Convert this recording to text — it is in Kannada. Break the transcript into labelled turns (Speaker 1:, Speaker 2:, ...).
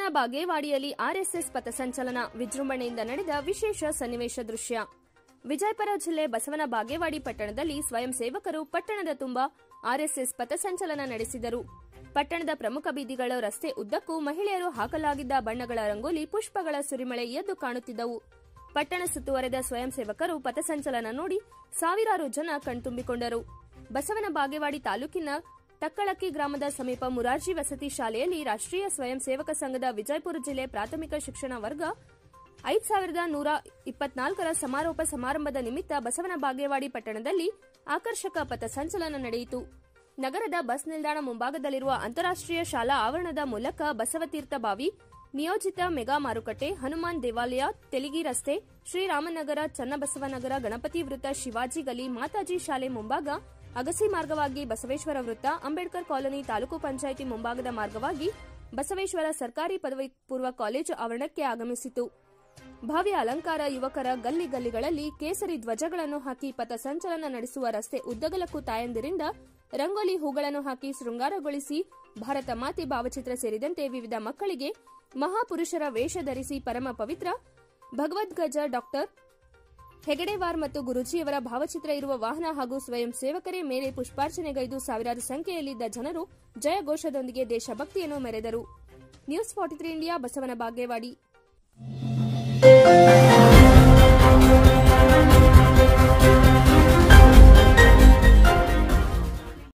Speaker 1: ಬಾಗೇವಾಡಿಯಲ್ಲಿ ಆರ್ಎಸ್ಎಸ್ ಪಥಸಂಚಲನ ವಿಜೃಂಭಣೆಯಿಂದ ನಡೆದ ವಿಶೇಷ ಸನ್ನಿವೇಶ ದೃಶ್ಯ ವಿಜಯಪುರ ಜಿಲ್ಲೆ ಬಸವನ ಬಾಗೇವಾಡಿ ಪಟ್ಟಣದಲ್ಲಿ ಸ್ವಯಂ ಸೇವಕರು ಪಟ್ಟಣದ ತುಂಬ ಆರ್ಎಸ್ಎಸ್ ಪಥಸಂಚಲನ ನಡೆಸಿದರು ಪಟ್ಟಣದ ಪ್ರಮುಖ ಬೀದಿಗಳ ರಸ್ತೆ ಉದ್ದಕ್ಕೂ ಮಹಿಳೆಯರು ಹಾಕಲಾಗಿದ್ದ ಬಣ್ಣಗಳ ರಂಗೋಲಿ ಪುಷ್ಪಗಳ ಸುರಿಮಳೆ ಎದ್ದು ಕಾಣುತ್ತಿದ್ದವು ಪಟ್ಟಣ ಸುತ್ತುವರೆದ ಸ್ವಯಂ ಸೇವಕರು ಪಥಸಂಚಲನ ನೋಡಿ ಸಾವಿರಾರು ಜನ ಕಣ್ತುಂಬಿಕೊಂಡರು ಬಸವನ ಬಾಗೇವಾಡಿ ತಾಲೂಕಿನ ಟಕ್ಕಳಕ್ಕಿ ಗ್ರಾಮದ ಸಮೀಪ ಮುರಾರ್ಜಿ ವಸತಿ ಶಾಲೆಯಲ್ಲಿ ರಾಷ್ಟ್ರೀಯ ಸ್ವಯಂ ಸೇವಕ ಸಂಘದ ವಿಜಯಪುರ ಜಿಲ್ಲೆ ಪ್ರಾಥಮಿಕ ಶಿಕ್ಷಣ ವರ್ಗ ಐದು ಸಾವಿರದ ನೂರ ಇಪ್ಪತ್ನಾಲ್ಕರ ಸಮಾರೋಪ ಸಮಾರಂಭದ ನಿಮಿತ್ತ ಬಸವನ ಬಾಗೇವಾಡಿ ಪಟ್ಟಣದಲ್ಲಿ ಆಕರ್ಷಕ ಪಥಸಂಚಲನ ನಡೆಯಿತು ನಗರದ ಬಸ್ ನಿಲ್ದಾಣ ಮುಂಭಾಗದಲ್ಲಿರುವ ಅಂತಾರಾಷ್ಟ್ರೀಯ ಶಾಲಾ ಆವರಣದ ಮೂಲಕ ಬಸವತೀರ್ಥ ಬಾವಿ ನಿಯೋಜಿತ ಮೆಗಾ ಮಾರುಕಟ್ಟೆ ಹನುಮಾನ್ ದೇವಾಲಯ ತೆಲಿಗಿ ರಸ್ತೆ ಶ್ರೀರಾಮನಗರ ಚನ್ನಬಸವನಗರ ಗಣಪತಿ ವೃತ್ತ ಶಿವಾಜಿ ಗಲಿ ಮಾತಾಜಿ ಶಾಲೆ ಮುಂಭಾಗ ಅಗಸಿ ಮಾರ್ಗವಾಗಿ ಬಸವೇಶ್ವರ ವೃತ್ತ ಅಂಬೇಡ್ಕರ್ ಕಾಲೋನಿ ತಾಲೂಕು ಪಂಚಾಯಿತಿ ಮುಂಭಾಗದ ಮಾರ್ಗವಾಗಿ ಬಸವೇಶ್ವರ ಸರ್ಕಾರಿ ಪದವಿ ಪೂರ್ವ ಕಾಲೇಜು ಆವರಣಕ್ಕೆ ಆಗಮಿಸಿತು ಭವ್ಯ ಅಲಂಕಾರ ಯುವಕರ ಗಲ್ಲಿ ಗಲ್ಲಿಗಳಲ್ಲಿ ಕೇಸರಿ ಧ್ವಜಗಳನ್ನು ಹಾಕಿ ಪಥಸಂಚಲನ ನಡೆಸುವ ರಸ್ತೆ ಉದ್ದಗಲಕ್ಕೂ ತಾಯಂದಿರಿಂದ ರಂಗೋಲಿ ಹೂಗಳನ್ನು ಹಾಕಿ ಶೃಂಗಾರಗೊಳಿಸಿ ಭಾರತ ಮಾತೆ ಭಾವಚಿತ್ರ ಸೇರಿದಂತೆ ವಿವಿಧ ಮಕ್ಕಳಿಗೆ ಮಹಾಪುರುಷರ ವೇಷ ಧರಿಸಿ ಪರಮ ಪವಿತ್ರ ಭಗವದ್ಗಜ ಡಾಕ್ಟರ್ ಹೆಗಡೆವಾರ್ ಮತ್ತು ಗುರುಜಿಯವರ ಭಾವಚಿತ್ರ ಇರುವ ವಾಹನ ಹಾಗೂ ಸ್ವಯಂ ಸೇವಕರೇ ಮೇಲೆ ಪುಷ್ಪಾರ್ಚನೆಗೈದು ಸಾವಿರಾರು ಸಂಖ್ಯೆಯಲ್ಲಿದ್ದ ಜನರು ಜಯಘೋಷದೊಂದಿಗೆ ದೇಶಭಕ್ತಿಯನ್ನು ಮೆರೆದರು news forty three India Basavana Bagewadi